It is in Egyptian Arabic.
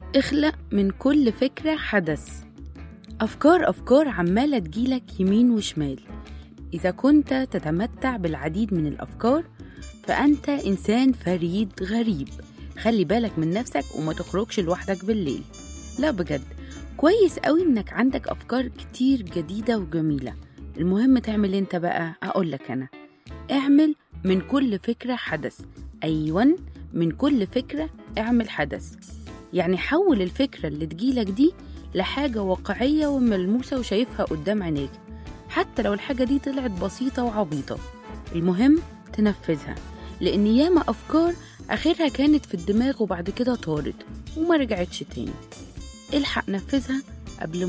اخلق من كل فكرة حدث أفكار أفكار عمالة تجيلك يمين وشمال إذا كنت تتمتع بالعديد من الأفكار فأنت إنسان فريد غريب خلي بالك من نفسك وما تخرجش لوحدك بالليل لا بجد كويس قوي إنك عندك أفكار كتير جديدة وجميلة المهم تعمل انت بقى أقولك أنا اعمل من كل فكرة حدث أيوة من كل فكرة اعمل حدث يعني حول الفكرة اللي تجيلك دي لحاجة واقعية وملموسة وشايفها قدام عينيك حتى لو الحاجة دي طلعت بسيطة وعبيطة المهم تنفذها لأن ياما أفكار آخرها كانت في الدماغ وبعد كده طارت وما رجعتش تاني الحق نفذها قبل